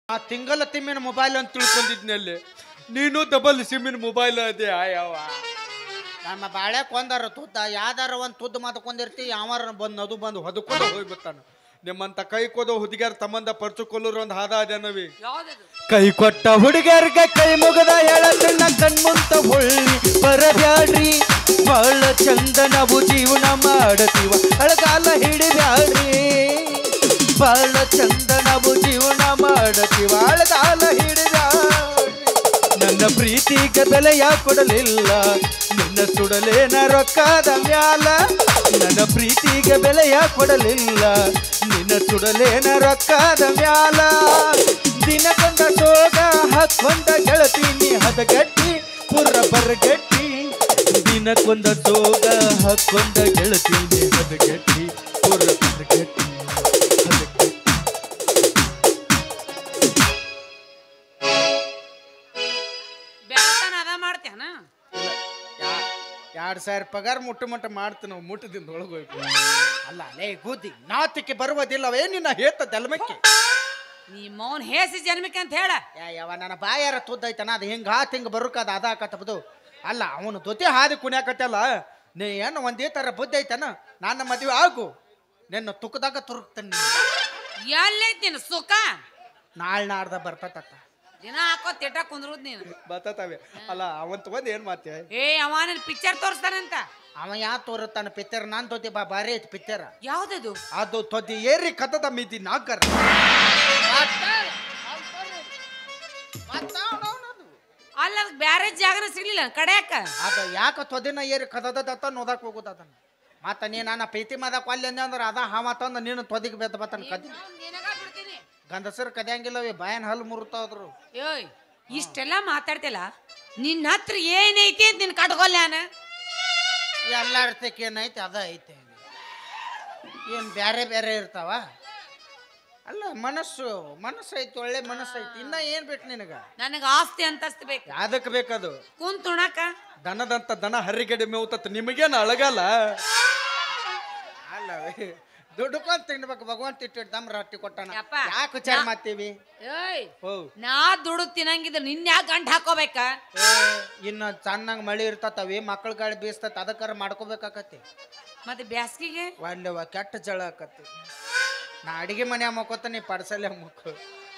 ಆ ತಿಂಗಲ ತಿಮ್ಮಿನ ಮೊಬೈಲ್ ಅಂತ ತಿಳ್ಕೊಂಡಿದ್ನಲ್ಲಿ ನೀನು ಡಬಲ್ ಸಿಮ್ಮಿನ ಮೊಬೈಲ್ ಅದೇ ಆಯವ ನಮ್ಮ ಬಾಳೆ ಕೊಂದಾರ ತುದ್ದ ಯಾವ್ದಾರ ಒಂದು ತುದ್ದು ಮಾತಕೊಂಡಿರ್ತಿ ಯಾವಾರ ಬಂದು ನದು ಬಂದು ಹೊದಕೊಂಡು ಹೋಗ್ಬಿಡ್ತಾನ ನಿಮ್ಮಂತ ಕೈ ಕೋದ ಹುಡುಗಿಯರ್ ತಮ್ಮಂದ ಪರ್ಚುಕೊಳ್ಳೋರು ಒಂದು ಹಾದ ಅದೇನವಿ ಯಾವ್ದದು ಕೈ ಕೊಟ್ಟ ಹುಡುಗರ್ಗ ಕೈ ಮುಗದ ಹೇಳತನ್ನ ಕಣ್ಮುಂತ ಹೊಳ್ಳಿ ಬರಬ್ಯಾಡ್ರಿ ಬಾಳ ಚಂದ ನಾವು ಜೀವನ ಮಾಡತೀವ ಅಳಗಾಲ ಹಿಡಿಬ್ಯಾಡ್ರಿ ಬಾಳ ಚಂದ ನಾವು ಜೀವನ ಮಾಡತೀವ ಅಳಗಾಲ ಹಿಡಿಬ್ಯಾಡ್ರಿ ನನ್ನ ಪ್ರೀತಿಗೆ ಬೆಲೆಯ ಕೊಡಲಿಲ್ಲ ನಿನ್ನ ಸುಡಲೇನ ರೊಕ್ಕದ ಮ್ಯಾಲ ನನ್ನ ಪ್ರೀತಿಗೆ ಬೆಲೆಯ ಕೊಡಲಿಲ್ಲ ನಿನ್ನ ಸುಡಲೇನ ರೊಕ್ಕದ ಮ್ಯಾಲ ದಿನಕೊಂದ ಸೋಗ ಹಾಕೊಂಡ ಗೆಳತೀನಿ ಹದಗಟ್ಟಿ ಪುರ ಬರಗಟ್ಟಿ ದಿನಕ್ಕೊಂದ ಸೋಗ ಹಾಕೊಂಡ ಗೆಳತೀನಿ ಹದಗಟ್ಟಿ ಪುರ ಬರಗಟ್ಟಿ ಹದಗಟ್ಟಿ ಬೆಳತನ ಅದ ಮಾಡ್ತೇನ ಎರಡು ಸಾವಿರ ಪಗಾರ ಮುಟ್ಟು ಮುಟ್ಟ ಮಾಡ್ತೀವಿ ನಾವು ಮುಟ್ಟದಿಂದ ಒಳಗೆ ಹೋಗ್ಬೇಕು ಅಲ್ಲ ಲೇ ಬೂದಿ ನಾತಿಕೆ ಬರುವುದಿಲ್ಲವೇ ನಿನ್ನ ಹೇತ ದಲ್ಮಕ್ಕೆ ನೀ ಮೌನ್ ಹೇಸಿ ಜನ್ಮಕ್ಕೆ ಅಂತ ಹೇಳ ಯಾ ಯಾವ ನನ್ನ ಬಾಯಾರ ತುದ್ದೈತನ ಅದು ಹಿಂಗ ಹಾತ್ ಹಿಂಗ ಬರುಕದ ಅದಾಕತ್ತಬದು ಅಲ್ಲ ಅವನು ದೊತೆ ಹಾದಿ ಕುಣ್ಯಾಕತ್ತಲ್ಲ ನೀ ಏನು ಒಂದೇ ಥರ ಬುದ್ಧಿ ಐತನ ನನ್ನ ಮದುವೆ ಆಗು ನಿನ್ನ ತುಕ್ಕದಾಗ ತುರುಕ್ತಾನೆ ಎಲ್ಲೈತ್ ನೀನು ಸುಖ ನಾಳೆ ನಾಡ್ದ ಬರ್ತತ ದಿನ ಹಾಕೋ ತಿಟ್ಟ ಕುಂದ್ರುದ್ ನೀನು ಬರ್ತವೆ ಅಲ್ಲ ಅವನ್ ತಗೊಂಡ್ ಏನ್ ಮಾತೆ ಏ ಅವ ನಿನ್ ಪಿಕ್ಚರ್ ತೋರಿಸ್ತಾನಂತ ಅವ ಯಾ ತೋರುತ್ತಾನ ಪಿಕ್ಚರ್ ನಾನ್ ತೋತಿ ಬಾ ಬಾರಿ ಐತಿ ಪಿಕ್ಚರ್ ಯಾವ್ದದು ಅದು ತೊದಿ ಏರಿ ಕದದ ಮಿದಿ ನಾಗರ ಅಲ್ಲ ಅದಕ್ಕೆ ಬ್ಯಾರೆ ಜಾಗನ ಸಿಗ್ಲಿಲ್ಲ ಕಡ್ಯಾಕ ಅದು ಯಾಕ ತೊದಿನ ಏರಿ ಕದದತ್ತ ನೋದಕ್ ಹೋಗುದ ಅದನ್ನ ಮತ್ತ ನೀ ನನ್ನ ಪ್ರೀತಿ ಮಾದಕ್ ಅಲ್ಲಿ ಅಂದೆ ಅಂದ್ರೆ ಅದ ಹಾವ ತಂದ ನೀನು ತೊದಿಗೆ ಬೆದ್ದ ಬತ್ತನ ಕದಿ ನಿನಗ ಬಿಡ್ತೀನಿ ಗಂಡಸರು ಕದಿಯಂಗಿಲ್ಲವಿ ಬಾಯನ್ ಹಲ್ಲು ಮುರುತಾದ್ರು ಏಯ್ ಇಷ್ಟೆಲ್ಲ ಮಾತಾಡ್ತಿಲ್ಲ ನಿನ್ನ ಹತ್ರ ಏನೈತಿ ಅಂತ ನಿನ್ ಕಟ್ಕೊಲ್ಲ ನಾನು ಎಲ್ಲ ಅರ್ಥಕ್ಕೆ ಏನೈತಿ ಅದ ಐತೆ ಏನ್ ಬ್ಯಾರೆ ಬೇರೆ ಇರ್ತಾವ ಅಲ್ಲ ಮನಸ್ಸು ಮನಸ್ಸು ಐತಿ ಒಳ್ಳೆ ಮನಸ್ಸು ಐತಿ ಇನ್ನ ಏನ್ ಬೇಕು ನಿನಗ ನನಗ ಆಸ್ತಿ ಅಂತಸ್ತು ಬೇಕು ಯಾದಕ್ ಬೇಕದು ಕುಂತ್ ಉಣಾಕ ದನದಂತ ದನ ಹರಿಗಡೆ ಮೇವ್ತತ್ ನಿಮಗೇನು ಅಳಗಲ್ಲ ಅಲ್ಲವೇ ದುಡ್ಕೊಂಡ್ ತಿನ್ಬೇಕು ಭಗವಂತ ಇಟ್ಟು ದಮ್ ರೊಟ್ಟಿ ಕೊಟ್ಟಾನ ಯಪ್ಪ, ಯಾಕೆ ವಿಚಾರ ನಾ- ಮಾಡ್ತೀವಿ ಏಯ್ ಓ ನಾ ದುಡ್ಡು ತಿನ್ನಂಗಿದ್ರೆ ನಿನ್ ಯಾಕೆ ಗಂಟ್ ಹಾಕೋಬೇಕ ಏ, ಇನ್ನು ಚೆನ್ನಾಗಿ ಮಳಿ ಇರ್ತತವಿ ಮಕ್ಕಳ ಗಾಳಿ ಬೀಸ್ತತ್ ಅದಕ್ಕಾರ ಮಾಡ್ಕೋಬೇಕಾಕತಿ ಮತ್ತೆ ಬ್ಯಾಸ್ಗಿಗೆ ಒಳ್ಳೆವ ಕೆಟ್ಟ ಜಳ ಆಕತಿ ನಾ ಅಡಿಗೆ ಮನೆ ಮಕ್ಕೋತಾನೆ ಪಡ್ಸಲೆ ಮಕ್ಕಳು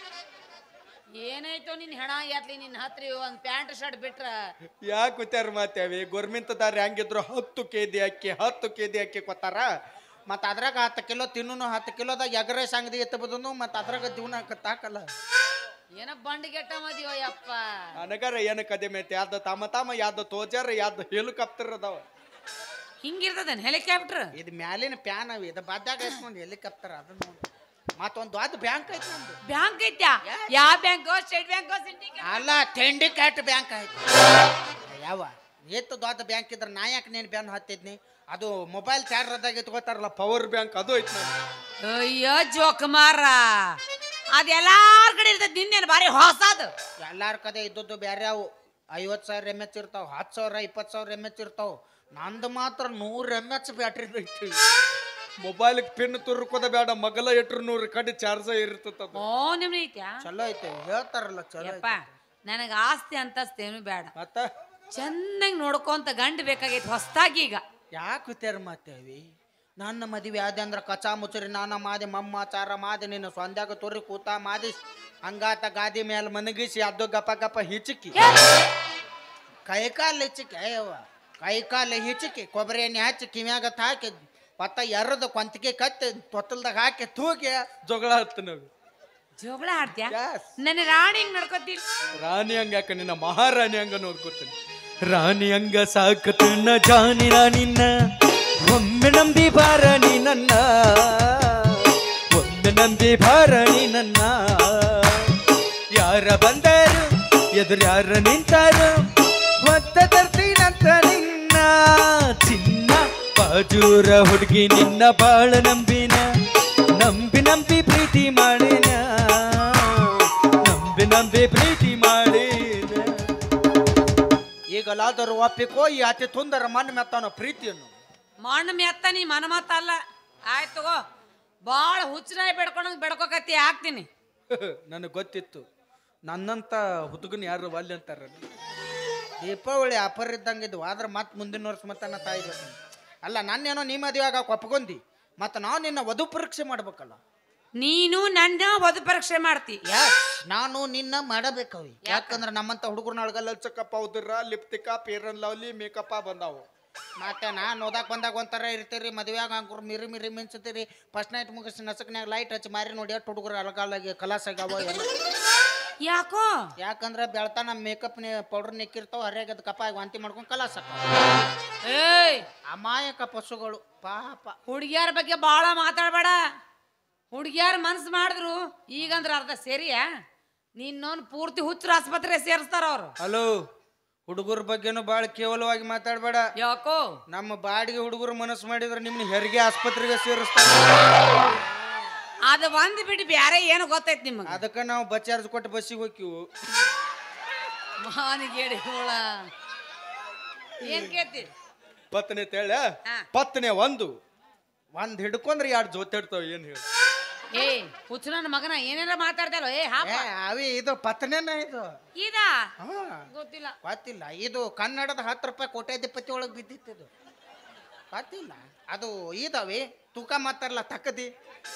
ಏನಾಯ್ತು ನಿನ್ ಹೆಣ ಎತ್ಲಿ ನಿನ್ ಹತ್ರ ಒಂದ್ ಪ್ಯಾಂಟ್ ಶರ್ಟ್ ಬಿಟ್ರ ಯಾಕೆ ವಿಚಾರ ಮಾಡ್ತೇವಿ ಗೋರ್ಮೆಂಟ್ದಾರ ಹೆಂಗಿದ್ರು ಹತ್ತು ಕೆ ಜಿ ಅಕ್ಕಿ ಹತ್ತು ಕೆ ಜಿ ಅಕ್ಕಿ ಕೊತ್ತಾರ ಮತ್ತು ಅದ್ರಾಗ ಹತ್ತು ಕಿಲೋ ತಿನ್ನೂ ಹತ್ತು ಕಿಲೋದಾಗ ಎಗರೇಸ್ ಅಂಗಡಿ ಎತ್ತಬಹುದು ಮತ್ತು ಅದ್ರಾಗ ಜೀವನ ತಾಕಲ್ಲ ಏನ ಬಂಡಿಗೆಟ್ಟ ಮದಿವ ಯಪ್ಪ ನನಗರ ಏನು ಕದಿಮೆ ಐತಿ ಯಾವ್ದು ತಮ್ಮ ತಮ್ಮ ಯಾವ್ದು ತೋಜಾರ ಯಾವ್ದು ಹೆಲಿಕಾಪ್ಟರ್ ಅದಾವ ಹಿಂಗಿರ್ತದನ್ ಹೆಲಿಕಾಪ್ಟರ್ ಇದು ಮ್ಯಾಲಿನ ಪ್ಯಾನ್ ಅವಿ ಇದು ಬಾದ್ಯಾಗ ಐತಿ ಒಂದು ಹೆಲಿಕಾಪ್ಟರ್ ಅದನ್ನ ನೋಡಿ ಮತ್ತೊಂದು ದೊಡ್ಡ ಬ್ಯಾಂಕ್ ಐತಿ ಒಂದು ಬ್ಯಾಂಕ್ ಐತ್ಯಾ ಯಾವ ಬ್ಯಾಂಕ್ ಸ್ಟೇಟ್ ಬ್ಯಾಂಕ್ ಸಿಂಡಿಕೇಟ್ ಅಲ್ಲ ಥೆಂಡಿಕ್ಯಾಟ್ ಬ್ಯಾಂಕ್ ಐತಿ ಯಾವ ಎತ್ತು ದೊಡ್ಡ ಬ್ಯಾಂಕ್ ಇದ್ರೆ ನಾ ಯಾಕೆ ನೀನು ಬ್ಯಾನ್ ಹತ್ತಿದ್ನಿ ಅದು ಮೊಬೈಲ್ ಚಾರ್ಜರ್ದಾಗ ಎತ್ಕೋತಾರಲ್ಲ ಪವರ್ ಬ್ಯಾಂಕ್ ಅದು ಐತಿ ನೋಡಿ ಅಯ್ಯೋ ಜೋಕುಮಾರ ಅದ್ ಎಲ್ಲಾರ್ ಕಡೆ ಇರ್ತದ ನಿನ್ನೇನು ಬಾರಿ ಹೊಸದು ಎಲ್ಲಾರ ಕಡೆ ಇದ್ದದ್ದು ಬೇರೆ ಅವು ಐವತ್ತು ಸಾವಿರ ಎಮ್ ಎಚ್ ಇರ್ತಾವ ಹತ್ತು ಸಾವಿರ ಇಪ್ಪತ್ತು ಸಾವಿರ ಎಮ್ ಎಚ್ ಇರ್ತಾವ ನಂದು ಮಾತ್ರ ನೂರು ಎಮ್ ಎಚ್ ಬ್ಯಾಟ್ರಿ ಐತಿ ಮೊಬೈಲ್ ಪಿನ್ ತುರ್ಕೋದ ಬೇಡ ಮಗಲ ಇಟ್ರು ನೂರು ಕಡೆ ಚಾರ್ಜ್ ಇರ್ತದ ಓ ನಿಮ್ನ ಐತ್ಯಾ ಚಲೋ ಐತೆ ಹೇಳ್ತಾರಲ್ಲ ಚಲೋ ಯಪ್ಪ ಐತೆ ನನಗ ಆಸ್ತಿ ಅಂತಸ್ತೇನು ಬೇಡ ಮತ್ತ ಚೆನ್ನಾಗಿ ನೋಡ್ಕೊಂತ ಗಂಡ ಬೇಕಾಗೈತಿ ಹೊಸ್ದಾಗಿ ಈಗ ಯಾಕೆ ವಿಚಾರ ಮಾಡ್ತೇವಿ ನನ್ನ ಮದುವೆ ಆದ ಅಂದ್ರೆ ಕಚಾ ಮುಚ್ಚರಿ ನಾನ ಮಾದಿ ಮಮ್ಮ ಚಾರ ಮಾದಿ ನಿನ್ನ ಸ್ವಂದ್ಯಾಗ ತೊರಿ ಕೂತ ಮಾದಿ ಹಂಗಾತ ಗಾದಿ ಮೇಲೆ ಮನಗಿಸಿ ಅದು ಗಪ ಗಪ ಹಿಚಕಿ ಕೈ ಕಾಲು ಹಿಚಕಿ ಅಯ್ಯವ್ವ ಕೈ ಕಾಲು ಹಿಚಕಿ ಕೊಬ್ಬರಿ ಎಣ್ಣೆ ಹಚ್ಚಿ ಕಿವ್ಯಾಗ ಹಾಕಿ ಪತ್ತ ಎರ್ರದ ಕೊಂತಿಗೆ ಕತ್ತಿ ತೊತ್ತಲ್ದಾಗ ಹಾಕಿ ತೂಗಿ ಜಗಳ ಹತ್ತು ನಾವು ಜೋಗಳ ಆಡ್ತ್ಯಾ Yes. ನನ್ನ ರಾಣಿ ಹಿಂಗ್ ನಡ್ಕೋತೀನಿ ರಾಣಿ ಹಂಗ ಯಾಕ ನಿನ್ನ ಮಹಾರಾಣಿ ಹಂಗ ನೋಡ್ಕೊತೀನಿ ರಾಣಿ ಹಂಗ ಸಾಕತನ ಜಾನಿ ನಿನ್ನ ಒಮ್ಮೆ ನಂಬಿ ಬಾರಣಿ ನನ್ನ ಒಮ್ಮೆ ನಂಬಿ ಬಾರಣಿ ನನ್ನ ಯಾರ ಬಂದರು ಎದುರು ಯಾರ ನಿಂತಾರು ಒತ್ತ ತರ್ತೀನಂತ ನಿನ್ನ ಚಿನ್ನ ಬಾಜೂರ ಹುಡುಗಿ ನಿನ್ನ ಬಾಳ ನಂಬಿನ ನಂಬಿ ನಂಬಿ ಪ್ರೀತಿ ಮಾಡಿನ ನಂಬಿ ನಂಬಿ ಪ್ರೀತಿ ಮಾಡಿನ ಈಗಲಾದರೂ ಒಪ್ಪಿಕೋ ಈ ಅತಿ ತುಂದರ ಮಣ್ಣು ಮೆತ್ತಾನೋ ಪ್ರೀತಿಯನ್ನು ಮಣ್ಣು ಮೆತ್ತ ನೀ ಮನ ಮತ್ತ ಅಲ್ಲ ಆಯ್ತು ತಗೋ ಭಾಳ ಹುಚ್ಚನಾಯಿ ಬೆಡ್ಕೊಂಡಂಗ್ ಬೆಡ್ಕೋಕತ್ತಿ ಹಾಕ್ತೀನಿ ನನಗೆ ಗೊತ್ತಿತ್ತು ನನ್ನಂತ ಹುಡುಗನ ಯಾರು ವಾಲ್ಯ ಅಂತಾರ ದೀಪಾವಳಿ ಆಫರ್ ಇದ್ದಂಗೆ ಇದ್ವು ಆದ್ರೆ ಮತ್ತೆ ಮುಂದಿನ ವರ್ಷ ಮತ್ತೆ ನಾ ತಾಯಿ ಬರ್ತೀನಿ ಅಲ್ಲ ನಾನೇನೋ ನೀ ಮದುವೆ ಆಗ ಒಪ್ಕೊಂಡಿ ಮತ್ತು ನಾವು ನಿನ್ನ ವಧು ಪರೀಕ್ಷೆ ಮಾಡ್ಬೇಕಲ್ಲ ನೀನು ನನ್ನ ವಧು ಪರೀಕ್ಷೆ ಮಾಡ್ತಿ ಯಾಸ್ ನಾನು ನಿನ್ನ ಮಾಡಬೇಕವಿ ಯಾಕಂದ್ರೆ ನಮ್ಮಂತ ಹುಡುಗರು ಒಳಗ ಲಚ್ಚಕಪ್ಪ ಉದ್ರ ಲಿಪ್ತಿಕ ಪೇರನ್ ಲವ್ಲಿ ಮೇಕಪ್ಪ ಬಂದಾವು ಮತ್ತೆ ನಾನು ಓದಾಕ್ ಬಂದಾಗ ಒಂಥರ ಇರ್ತೀರಿ ಮದುವೆಯಾಗ ಅಂಕುರ್ ಮಿರಿ ಮಿರಿ ಮಿಂಚ್ತೀರಿ ಫಸ್ಟ್ ನೈಟ್ ಮುಗಿಸಿ ನಸಕ್ನ್ಯಾಗ ಲೈಟ್ ಹಚ್ಚಿ ಮಾರಿ ನೋಡಿ ಎಷ್ಟು ಹುಡುಗರು ಅಲಗಾಲಾಗಿ ಕಲಾಸ ಆಗ್ಯಾವ ಎಲ್ಲ ಯಾಕೋ ಯಾಕಂದ್ರೆ ಬೆಳ್ತಾನ ಮೇಕಪ್ ಪೌಡರ್ ನೆಕ್ಕಿರ್ತಾವ ಹರಿಯಾಗದ ಕಪ್ಪಾಗಿ ವಾಂತಿ ಮಾಡ್ಕೊಂಡು ಕಲಾಸ ಏಯ್ ಅಮಾಯಕ ಪಶುಗಳು ಪಾಪ ಹುಡುಗಿಯರ ಬಗ್ಗೆ ಬಾಳ ಮಾತಾಡಬೇಡ ಹುಡುಗಿಯರ ಮನ್ಸು ಮಾಡಿದ್ರು ಈಗಂದ್ರ ಅರ್ಧ ಸೇರಿಯಾ ನಿನ್ನೋನ್ ಪೂರ್ತಿ ಹುಚ್ಚರ ಆಸ್ಪತ್ರೆ ಸೇರಿಸ್ತಾರ ಅವ್ರು ಹಲೋ ಹುಡುಗರ ಬಗ್ಗೆನೂ ಭಾಳ ಕೇವಲವಾಗಿ ಮಾತಾಡಬೇಡ ಯಾಕೋ ನಮ್ಮ ಬಾಡಿಗೆ ಹುಡುಗರು ಮನಸ್ಸು ಮಾಡಿದ್ರೆ ನಿಮ್ಮನ್ನ ಹೆರಿಗೆ ಆಸ್ಪತ್ರೆಗೆ ಸೇರಿಸ್ತಾರೆ ಅದು ಒಂದ್ ಬಿಟ್ಟು ಬ್ಯಾರೆ ಏನು ಗೊತ್ತೈತಿ ನಿಮಗೆ ಅದಕ್ಕೆ ನಾವು ಬಸ್ ಚಾರ್ಜ್ ಕೊಟ್ಟು ಬಸ್ಸಿಗೆ ಹೋಗಿವು ಮಾನಿಗೇಡಿ ಹೋಳ ಏನ್ ಕೇಳ್ತಿ ಪತ್ನಿ ತೇಳ ಹಾ. ಪತ್ನಿ ಒಂದು ಒಂದ್ ಹಿಡ್ಕೊಂಡ್ರೆ ಎರಡು ಜೊತೆ ಇಡ್ತಾವ ಏನ್ ಹೇಳಿ ಏ ಹುಚ್ಚು ನನ್ನ ಮಗನ ಏನೇನ ಮಾತಾಡ್ತಲ್ಲ ಏ ಹಾಪ ಏ ಅವಿ ಇದು ಪತ್ನೇನ ಇದು ಇದಾ ಹಾ ಗೊತ್ತಿಲ್ಲ ಗೊತ್ತಿಲ್ಲ ಇದು ಕನ್ನಡದ ಹತ್ತು ರೂಪಾಯಿ ಕೋಟ್ಯಾಧಿಪತಿ ಒಳಗೆ ಬಿದ್ದಿತ್ತು ಇದು ಗೊತ್ತಿಲ್ಲ ಅದು ಇದಾವೆ ತೂಕ ಮಾತಾರಲ್ಲ ತಕ್ಕದಿ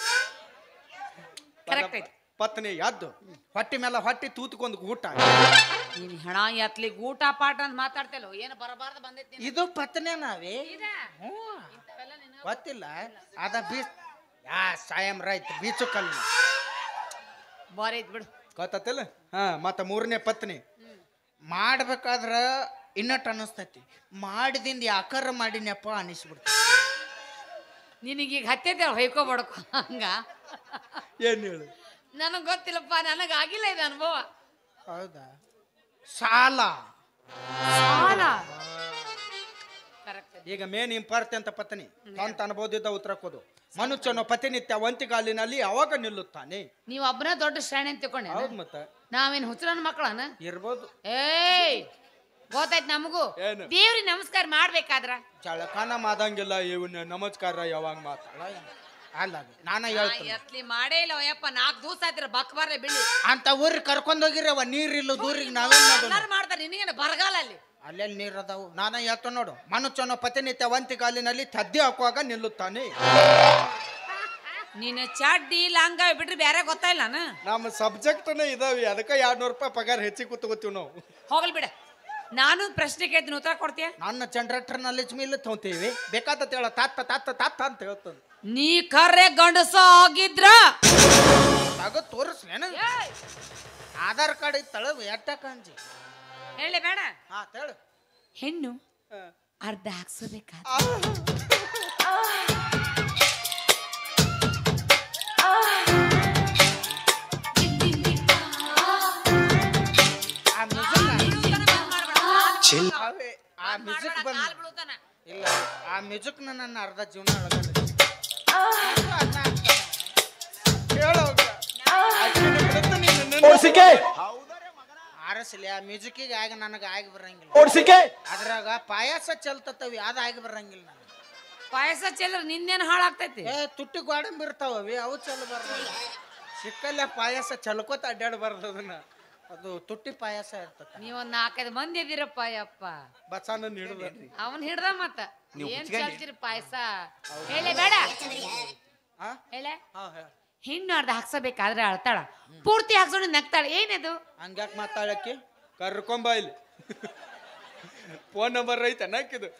ಕರೆಕ್ಟ್ ಐತಿ ಪತ್ನಿ ಯಾದ್ದು ಹೊಟ್ಟಿ ಮೇಲೆ ಹೊಟ್ಟಿ ತೂತ್ಕೊಂಡ್ ಊಟ ನೀನ್ ಹೆಣ ಎತ್ಲಿ ಊಟ ಪಾಠ ಅಂತ ಮಾತಾಡ್ತಲ್ಲ ಏನು ಬರಬಾರ್ದು ಬಂದೈತಿ ನಿನಗೆ. ಇದು ಪತ್ನೇನಾವೆ ಇದಾ? ಹ್ಞೂ ಇಂಥವೆಲ್ಲ ನಿನಗೆ ಗೊತ್ತಿಲ್ಲ ಅದ ಬೀಚ್ ಯಾ ಸಾಯಂ ರೈತ ಬೀಚು ಕಲ್ಲು ಬಾರಿ ಐತ್ ಬಿಡು ಗೊತ್ತಲ್ಲ ಹಾ ಮತ್ತ ಮೂರನೇ ಪತ್ನಿ ಮಾಡ್ಬೇಕಾದ್ರ ಇನ್ನಟ್ ಅನಿಸ್ತೈತಿ ಮಾಡಿದಿಂದ ಯಾಕಾರ ಮಾಡಿನಪ್ಪ ಅನಿಸ್ಬಿಡ್ತೈತಿ ನಿನಗೀಗ ಹತ್ತೈತೆ ಹೊಯ್ಕೋ ಬಡ್ಕೊ ಹಂಗ ಏನ್ ಹೇಳು ನನಗೆ ಗೊತ್ತಿಲ್ಲಪ್ಪ ನನಗೆ ಆಗಿಲ್ಲ ಇದು ಅನುಭವ ಹೌದಾ ಸಾಲ ಸಾಲ ಕರೆಕ್ಟ್ ಈಗ ಮೇನ್ ಇಂಪಾರ್ಟೆಂಟ್ ಪತ್ನಿ ಸ್ವಂತ ಅನುಭವದಿಂದ ಉತ್ತರ ಕೊಡು ಮನುಷ್ಯನು ಪ್ರತಿನಿತ್ಯ ಒಂತಿಗಾಲಿನಲ್ಲಿ ಅವಾಗ ನಿಲ್ಲುತ್ತಾನೆ ನೀವು ಒಬ್ಬನೇ ದೊಡ್ಡ ಶ್ರೇಣಿ ಅಂತ ತಿಳ್ಕೊಂಡೆ ಹೌದ್ ಮತ್ತ ನಾವೇನ್ ಹುಚ್ಚರನ್ ಮಕ್ಕಳನ ಇರ್ಬೋದು ಏಯ್ ಗೊತ್ತಾಯ್ತು ನಮಗೂ ಏನು? ದೇವ್ರಿಗೆ ನಮಸ್ಕಾರ ಮಾಡ್ಬೇಕಾದ್ರ ಜಳಕಾನ ಮಾದಂಗಿಲ್ಲ ಇವನ್ನ ನಮಸ್ಕಾರ ಯಾವಾಗ ಮಾತಾಡ ಅಲ್ಲ ನಾನ ಹೇಳ್ತೀನಿ ಎತ್ಲಿ ಮಾಡೇ ಇಲ್ಲ ಯಪ್ಪ ನಾಲ್ಕು ದಿವಸ ಆಯ್ತಿರ ಬಕ್ಬಾರ್ಲೆ ಬಿಳಿ ಅಂತ ಊರಿಗೆ ಕರ್ಕೊಂಡೋಗಿರವ ನೀರಿಲ್ಲ ದೂರಿಗೆ ನಾವೇನ್ ಮಾಡೋಣ ಎಲ್ಲಾರು ಮಾಡ್ತಾರೆ ನಿನಗೇನು ಬರಗಾಲ ಅಲ್ಲಿ ಅಲ್ಲೆಲ್ಲಿ ನೀರ್ ಅದಾವು ನಾನ ಹೇಳ್ತ ನೋಡು ಮನುಷ್ಯನು ಪ್ರತಿನಿತ್ಯ ಒಂತಿಗಾಲಿನಲ್ಲಿ ತದ್ದಿ ಹಾಕುವಾಗ ನಿಲ್ಲುತ್ತಾನೆ ನೀನು ಚಡ್ಡಿ ಲಂಗ ಬಿಟ್ರೆ ಬೇರೆ ಗೊತ್ತಾಯಿಲ್ಲ ನಾನು ನಮ್ಮ ಸಬ್ಜೆಕ್ಟ್ನ ಇದಾವೆ ಅದಕ್ಕೆ ಎರಡ್ ನೂರು ರೂಪಾಯಿ ಪಗಾರ ಹೆಚ್ಚಿಗೆ ಕೂತ್ಕೋತೀವಿ ನಾವು ಹೋಗ್ಲಿ ಬಿಡ ನಾನು ಪ್ರಶ್ನೆ ಕೇಳ್ತೀನಿ ಉತ್ತರ ಕೊಡ್ತೀಯ ನನ್ನ ಜನರೇಟರ್ ನಾಲೆಜ್ ಮೇಲೆ ತೊಗೊಂತೀವಿ ಬೇಕಾದ ಹೇಳ ತಾತ ತಾತ ತಾತ ಅಂತ ಹೇಳ್ತಾನೆ ನೀ ಕರ್ರೆ ಗಂಡಸ ಆಗಿದ್ರ ಆಗ ತೋರಿಸ್ಲೇನ ಆಧಾರ್ ಕಾರ್ಡ್ ಇತ್ತಳ ಎಟ್ಟ ಕಾಂಜಿ ಹೇಳಿ ಬೇಡ ಹಾ ಹೇಳು ಹೆಣ್ಣು ಅರ್ಧ ಹಾಕ್ಸಬೇಕಾ ಆ ಮ್ಯೂಸಿಕ್ ಅವೇ ಆ ಮ್ಯೂಸಿಕ್ ಬಂದ ಇಲ್ಲ ಆ ಮ್ಯೂಸಿಕ್ ನನ್ನ ಅರ್ಧ ಜೀವನ ಒಳಗಡೆ ಆರಸಲಿ ಆ ಮ್ಯೂಸಿಕ್ಕಿಗೆ ಆಗ ನನಗೆ ಆಗಿ ಬರಂಗಿಲ್ಲ ಓಡ್ಸಿಕೆ ಅದ್ರಾಗ ಪಾಯಸ ಚಲ್ತತ್ತವಿ ಅದು ಆಗಿ ಬರಂಗಿಲ್ಲ ನನಗೆ ಪಾಯಸ ಚೆಲ್ಲರ್ ನಿನ್ನೇನು ಹಾಳಾಗ್ತೈತಿ ಏ ತುಟ್ಟಿ ಗೋಡಂಬಿ ಇರ್ತಾವವಿ ಅವು ಚಲ್ ಬರ್ತವೆ ಸಿಕ್ಕಲ್ಲ ಪಾಯಸ ಚಲ್ಕೋತ ಅಡ್ಡಾಡಬಾರ್ದು ಅದನ್ನ ಅದು ತುಟ್ಟಿ ಪಾಯಸ ಇರ್ತದ ನೀವೊಂದ್ ನಾಲ್ಕೈದು ಮಂದಿ ಇದೀರಪ್ಪ ಯಪ್ಪ ಬಸಾನ ಹಿಡಿದ್ರಿ ಅವನ್ ಹಿಡ್ದ ಮತ್ತ ಏನ್ ಚಲ್ತಿರಿ ಪಾಯಸ ಹೇಳಿ ಬೇಡ ಆ? ಹೇಳೆ ಹಾ ಹೇಳ ಹೆಣ್ಣು ಅರ್ಧ ಹಾಕ್ಸಬೇಕಾದ್ರೆ ಅಳ್ತಾಳ ಪೂರ್ತಿ ಹಾಕ್ಸೋಣ ನಗ್ತಾಳ ಏನದು ಹಂಗ್ಯಾಕ್ ಮಾತಾಡಕ್ಕೆ ಕರ್ಕೊಂಬ ಇಲ್ಲಿ ಫೋನ್ ನಂಬರ್ ಐತೆ ಹಾಕಿದು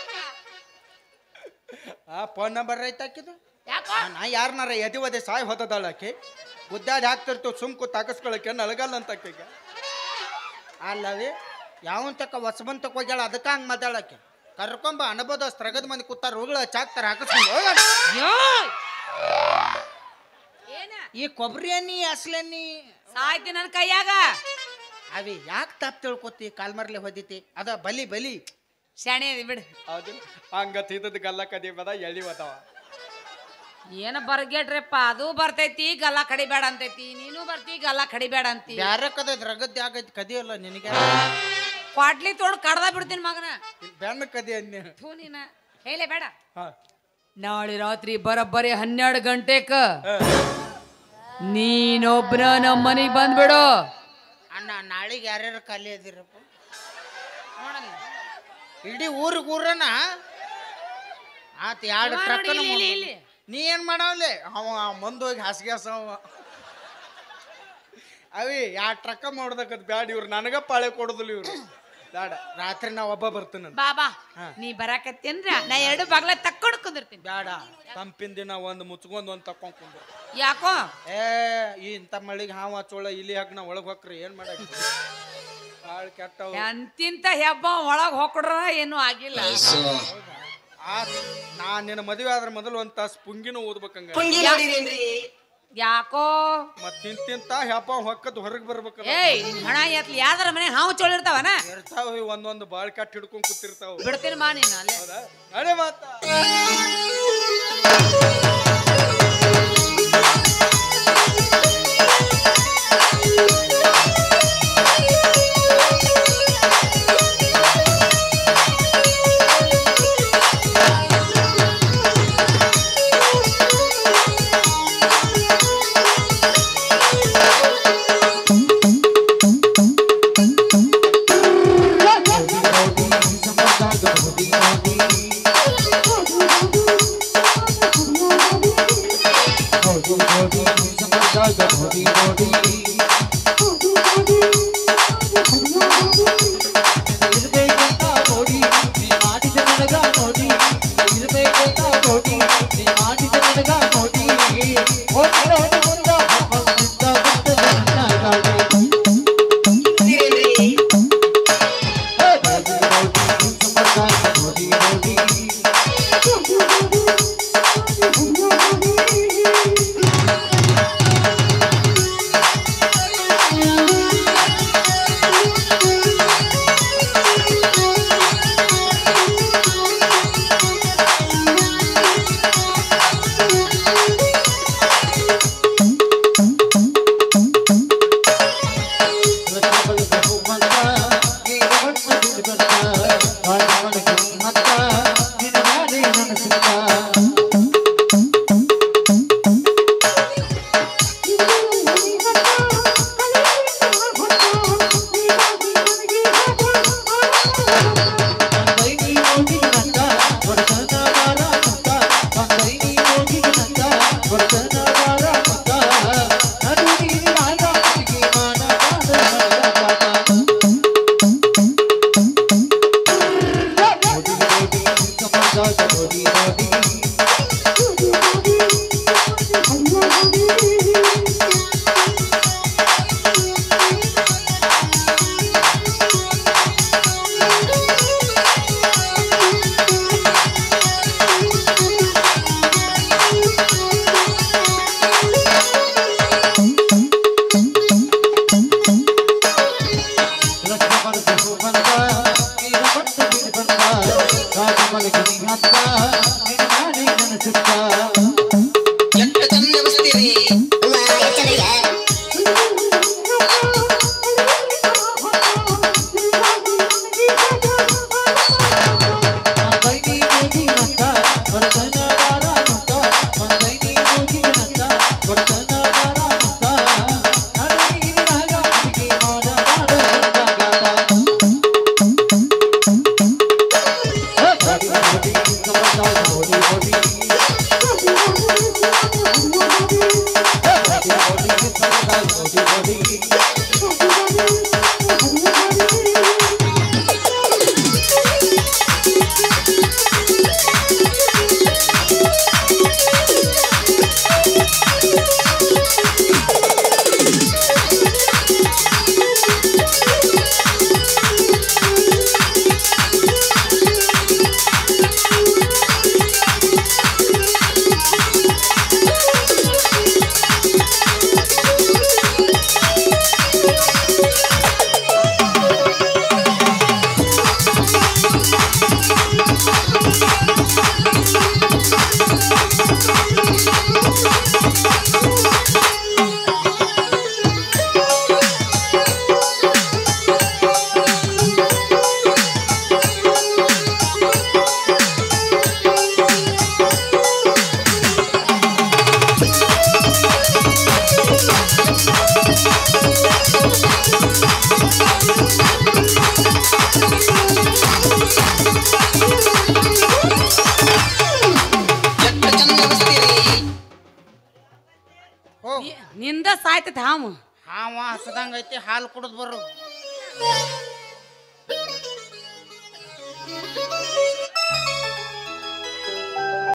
ಆ ಫೋನ್ ನಂಬರ್ ಐತೆ ಹಾಕಿದ್ದು ಯಾಕೋ ಆ, ನಾ ಯಾರನಾರ ಎದಿ ಒದೆ ಸಾಯ್ ಹೊತ್ತದಾಳಕ್ಕೆ ಗುದ್ದಾಡಿ ಹಾಕ್ತಿರ್ತೀವಿ ಸುಮ್ಕು ತಾಕಸ್ಕೊಳಕ್ಕೆ ನಲಗಲ್ಲ ಅಂತ ಆಕೆಗೆ ಅಲ್ಲವೇ ಯಾವನ್ ತಕ್ಕ ಹೊಸಬಂತಕ್ಕೆ ಹೋಗ್ಯಾಳ ಅದಕ್ಕೆ ಹಂಗೆ ಮಾತಾಡಕ್ಕೆ ಕರ್ಕೊಂಬ ಅನ್ಬೋದು ಸ್ತ್ರಗದ ಮಂದಿ ಕೂತಾರ ಹೋಗಳ ಚಾಕ್ತಾರ ಹಾಕಿಸ್ಕೊಂಡು ಹೋಗೋಣ ಯೋಯ್! ಏನ ಈ ಕೊಬ್ಬರಿ ಎಣ್ಣಿ ಅಸ್ಲೆಣ್ಣಿ ಸಾಯ್ತಿ ನನ್ನ ಕೈಯಾಗ ಅವಿ ಯಾಕೆ ತಪ್ಪು ತಿಳ್ಕೊತಿ ಕಾಲ್ಮರ್ಲೆ ಹೊದಿತಿ ಅದ ಬಲಿ ಬಲಿ ಶಾಣೆ ಅದಿ ಬಿಡು ಹೌದು ಹಂಗ ತಿದ್ದದ ಗಲ್ಲ ಕದಿ ಬದ ಎಳಿ ಬದಾವ ಏನ ಬರ್ಗೇಟ್ರಪ್ಪ ಅದು ಬರ್ತೈತಿ ಗಲ್ಲ ಕಡಿಬೇಡ ಅಂತೈತಿ ನೀನು ಬರ್ತಿ ಗಲ್ಲ ಕಡಿಬೇಡ ಅಂತಿ ಬ್ಯಾರೆ ಕದ ರಗದ್ ಆಗೈತಿ ಕದಿಯಲ್ಲ ನಿನಗೆ ಕ್ವಾಟ್ಲಿ ತೊಗೊಂಡು ಕಡ್ದ ಬಿಡ್ತೀನಿ ಮಗನ ಬೆನ್ನ ಕದಿ ಅನ್ನಿ ಥೂ ನೀನ ಹೇಳೆ ಬೇಡ ಹಾ ನಾಳೆ ರಾತ್ರಿ ಬರೋಬ್ಬರಿ ಹನ್ನೆರಡು ಗಂಟೆಕ ನೀನೊಬ್ರ ನಮ್ಮ ಮನೆಗೆ ಬಂದ್ಬಿಡು ಅಣ್ಣ ನಾಳೆಗೆ ಯಾರ್ಯಾರು ಖಾಲಿ ಅದಿರಪ್ಪ ಇಡೀ ಊರಿಗೆ ಊರನ ಆತ ಎರಡು ಇವ ಟ್ರಕ್ ನೋಡಿ ಇಲ್ಲಿ, ಇಲ್ಲಿ. ನೀ ಏನ್ ಮಾಡವ್ಲೆ ಅವ ಮುಂದೆ ಹೋಗಿ ಹಾಸಿಗೆ ಹಾಸವ ಅವಿ ಯಾ ಟ್ರಕ್ಕ ಮಾಡ್ದಕ್ಕದ್ ಬ್ಯಾಡ ಇವ್ರು ನನಗ ಪಾಳೆ ಕೊಡುದಿಲ್ಲ ಇವ್ರು ಬ್ಯಾಡ ರಾತ್ರಿ ನಾ ಒಬ್ಬ ಬರ್ತೀನಿ ಬಾಬಾ ಹಾ. ನೀ ಬರಾಕತ್ತೇನ್ರ ನಾ ಎರಡು ಬಾಗ್ಲ ತಕ್ಕೊಂಡು ಕುಂದಿರ್ತೀನಿ ಬ್ಯಾಡ ತಂಪಿನ ದಿನ ಒಂದು ಮುಚ್ಕೊಂಡ್ ಒಂದು ತಕೊಂಡ್ ಕುಂದ್ರು ಯಾಕೋ ಏ ಈ ಇಂಥ ಮಳಿಗೆ ಹಾವ ಚೋಳ ಇಲ್ಲಿ ಹಾಕಿ ನಾ ಒಳಗೆ ಹೋಗ್ರಿ ಏನ್ ಮಾಡಕ್ ಭಾಳ ಕೆಟ್ಟವು ಎಂತಿಂತ ಹೆಬ್ಬ ಒಳಗ್ ಹೊಕ್ಕೊಡ್ರ ಏನು ಆಗಿಲ್ಲ ಆ ನಾ ನಿನ್ನ ಮದುವೆ ಆದ್ರೆ ಮೊದಲು ಒಂದ್ ತಾಸು ಪುಂಗಿನೂ ಓದ್ಬೇಕಂಗ ಯಾಕೋ ಮತ್ ತಿಂತಿಂತ ಹೆಪ್ಪ ಹೊಕ್ಕದ್ ಹೊರಗೆ ಬರ್ಬೇಕಲ್ಲ ಏಯ್ ನಿನ್ ಹಣ ಎತ್ಲಿ ಯಾವ್ದಾರ ಮನೆ ಹಾವು ಚೋಳಿರ್ತಾವನ ಇರ್ತಾವ ಇವ್ ಒಂದೊಂದು ಬಾಳ್ ಕಟ್ ಹಿಡ್ಕೊಂಡ್ ಕೂತಿರ್ತಾವ ಬಿಡ್ತೀನಿ ಮಾ ನೀನು ಅಲ್ಲೇ ಹೌದಾ ಅದೇ ಮಾತ Thank ಹೋಗ್ ನಿ- ನಿಂದ ಸಾಯ್ತೈತಿ ಹಾವು ಹಾವ ಹಸದಂಗ ಐತಿ ಹಾಲು ಕುಡಿದ್ ಬರು